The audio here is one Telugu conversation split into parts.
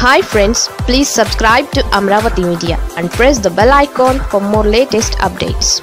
hi friends please subscribe to Amaravati media and press the bell icon for more latest updates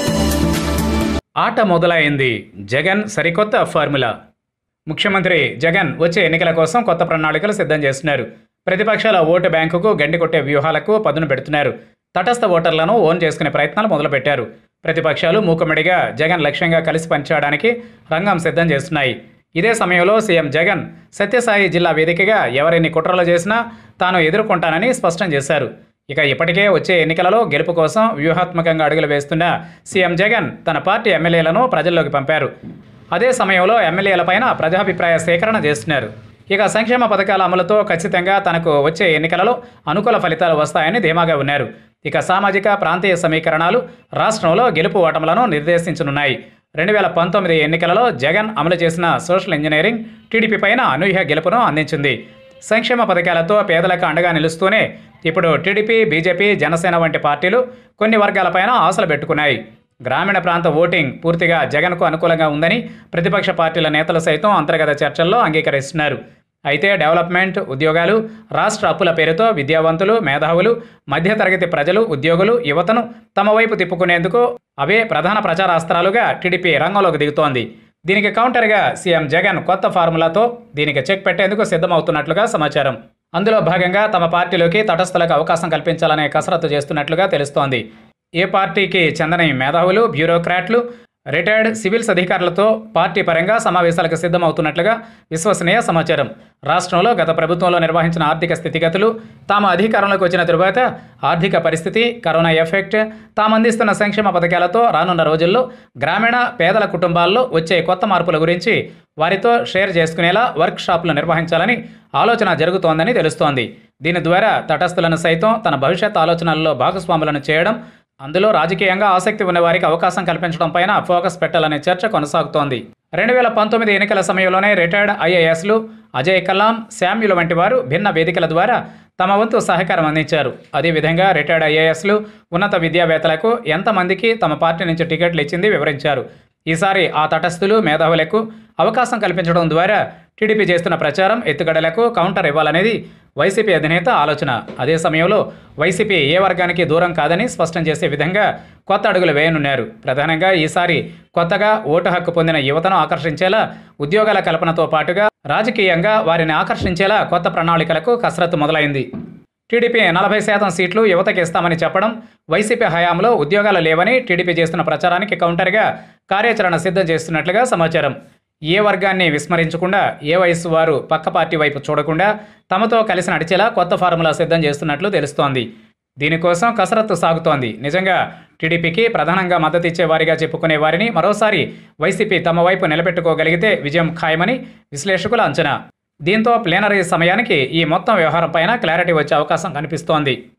ఆట మొదలైంది జగన్ సరికొత్త ఫార్ములా ముఖ్యమంత్రి జగన్ వచ్చే ఎన్నికల కోసం కొత్త ప్రణాళికలు సిద్ధం చేస్తున్నారు ప్రతిపక్షాల ఓటు బ్యాంకుకు గండి కొట్టే వ్యూహాలకు పదును పెడుతున్నారు తటస్థ ఓటర్లను ఓన్ చేసుకునే ప్రయత్నాలు మొదలుపెట్టారు ప్రతిపక్షాలు మూకుమ్మడిగా జగన్ లక్ష్యంగా కలిసి పనిచేయడానికి రంగం సిద్ధం చేస్తున్నాయి ఇదే సమయంలో సీఎం జగన్ సత్యసాయి జిల్లా వేదికగా ఎవరిని కుట్రలు చేసినా తాను ఎదుర్కొంటానని స్పష్టం చేశారు ఇక ఇప్పటికే వచ్చే ఎన్నికలలో గెలుపు కోసం వ్యూహాత్మకంగా అడుగులు వేస్తున్న సీఎం జగన్ తన పార్టీ ఎమ్మెల్యేలను ప్రజల్లోకి పంపారు అదే సమయంలో ఎమ్మెల్యేలపైన ప్రజాభిప్రాయ సేకరణ చేస్తున్నారు ఇక సంక్షేమ పథకాల అమలుతో ఖచ్చితంగా తనకు వచ్చే ఎన్నికలలో అనుకూల ఫలితాలు వస్తాయని ధీమాగా ఉన్నారు ఇక సామాజిక ప్రాంతీయ సమీకరణాలు రాష్ట్రంలో గెలుపు ఓటములను నిర్దేశించనున్నాయి రెండు వేల పంతొమ్మిది ఎన్నికలలో జగన్ అమలు చేసిన సోషల్ ఇంజనీరింగ్ టీడీపీ పైన అనూహ్య గెలుపును అందించింది సంక్షేమ పథకాలతో పేదలకు అండగా నిలుస్తూనే ఇప్పుడు టీడీపీ బీజేపీ జనసేన వంటి పార్టీలు కొన్ని వర్గాలపైన ఆశలు పెట్టుకున్నాయి గ్రామీణ ప్రాంత ఓటింగ్ పూర్తిగా జగన్కు అనుకూలంగా ఉందని ప్రతిపక్ష పార్టీల నేతలు సైతం అంతర్గత చర్చల్లో అంగీకరిస్తున్నారు అయితే డెవలప్మెంట్ ఉద్యోగాలు రాష్ట్ర అప్పుల పేరుతో విద్యావంతులు మేధావులు మధ్యతరగతి ప్రజలు ఉద్యోగులు యువతను తమ వైపు తిప్పుకునేందుకు అవే ప్రధాన ప్రచారాస్త్రాలుగా టీడీపీ రంగంలోకి దిగుతోంది దీనికి కౌంటర్గా సీఎం జగన్ కొత్త ఫార్ములాతో దీనికి చెక్ పెట్టేందుకు సిద్ధమవుతున్నట్లుగా సమాచారం అందులో భాగంగా తమ పార్టీలోకి తటస్థులకు అవకాశం కల్పించాలనే కసరత్తు చేస్తున్నట్లుగా తెలుస్తోంది ఏ పార్టీకి చెందని మేధావులు బ్యూరోక్రాట్లు రిటైర్డ్ సివిల్స్ అధికారులతో పార్టీ పరంగా సమావేశాలకు సిద్ధమవుతున్నట్లుగా విశ్వసనీయ సమాచారం రాష్ట్రంలో గత ప్రభుత్వంలో నిర్వహించిన ఆర్థిక స్థితిగతులు తాము అధికారంలోకి వచ్చిన తరువాత ఆర్థిక పరిస్థితి కరోనా ఎఫెక్ట్ తాము అందిస్తున్న సంక్షేమ పథకాలతో రానున్న రోజుల్లో గ్రామీణ పేదల కుటుంబాల్లో వచ్చే కొత్త మార్పుల గురించి వారితో షేర్ చేసుకునేలా వర్క్ షాపులు నిర్వహించాలని ఆలోచన జరుగుతోందని తెలుస్తోంది దీని ద్వారా తటస్థులను సైతం తన భవిష్యత్ ఆలోచనల్లో భాగస్వాములను చేయడం అందులో రాజకీయంగా ఆసక్తి ఉన్న వారికి అవకాశం కల్పించడం పైన ఫోకస్ పెట్టాలనే చర్చ కొనసాగుతోంది రెండు వేల పంతొమ్మిది ఎన్నికల సమయంలోనే రిటైర్డ్ ఐఏఎస్లు అజయ్ కలాం శామ్యుల వంటి వారు భిన్న వేదికల ద్వారా తమ వంతు సహకారం అందించారు అదేవిధంగా రిటైర్డ్ ఐఏఎస్లు ఉన్నత విద్యావేత్తలకు ఎంతమందికి తమ పార్టీ నుంచి టికెట్లు ఇచ్చింది వివరించారు ఈసారి ఆ తటస్థులు మేధావులకు అవకాశం కల్పించడం ద్వారా టీడీపీ చేస్తున్న ప్రచారం ఎత్తుగడలకు కౌంటర్ ఇవ్వాలనేది వైసీపీ అధినేత ఆలోచన అదే సమయంలో వైసీపీ ఏ వర్గానికి దూరం కాదని స్పష్టం చేసే విధంగా కొత్త అడుగులు వేయనున్నారు ప్రధానంగా ఈసారి కొత్తగా ఓటు హక్కు పొందిన యువతను ఆకర్షించేలా ఉద్యోగాల కల్పనతో పాటుగా రాజకీయంగా వారిని ఆకర్షించేలా కొత్త ప్రణాళికలకు కసరత్తు మొదలైంది టీడీపీ నలభై శాతం సీట్లు యువతకి ఇస్తామని చెప్పడం వైసీపీ హయాంలో ఉద్యోగాలు లేవని టీడీపీ చేస్తున్న ప్రచారానికి కౌంటర్గా కార్యాచరణ సిద్ధం చేస్తున్నట్లుగా సమాచారం ఏ వర్గాన్ని విస్మరించకుండా ఏ వయసు వారు పక్క పార్టీ వైపు చూడకుండా తమతో కలిసి నడిచేలా కొత్త ఫార్ములా సిద్ధం చేస్తున్నట్లు తెలుస్తోంది దీనికోసం కసరత్తు సాగుతోంది నిజంగా టీడీపీకి ప్రధానంగా మద్దతు ఇచ్చే వారిగా చెప్పుకునే వారిని మరోసారి వైసీపీ తమ వైపు నిలబెట్టుకోగలిగితే విజయం ఖాయమని విశ్లేషకుల అంచనా దీంతో ప్లేనరీ సమయానికి ఈ మొత్తం వ్యవహారం పైన క్లారిటీ వచ్చే అవకాశం కనిపిస్తోంది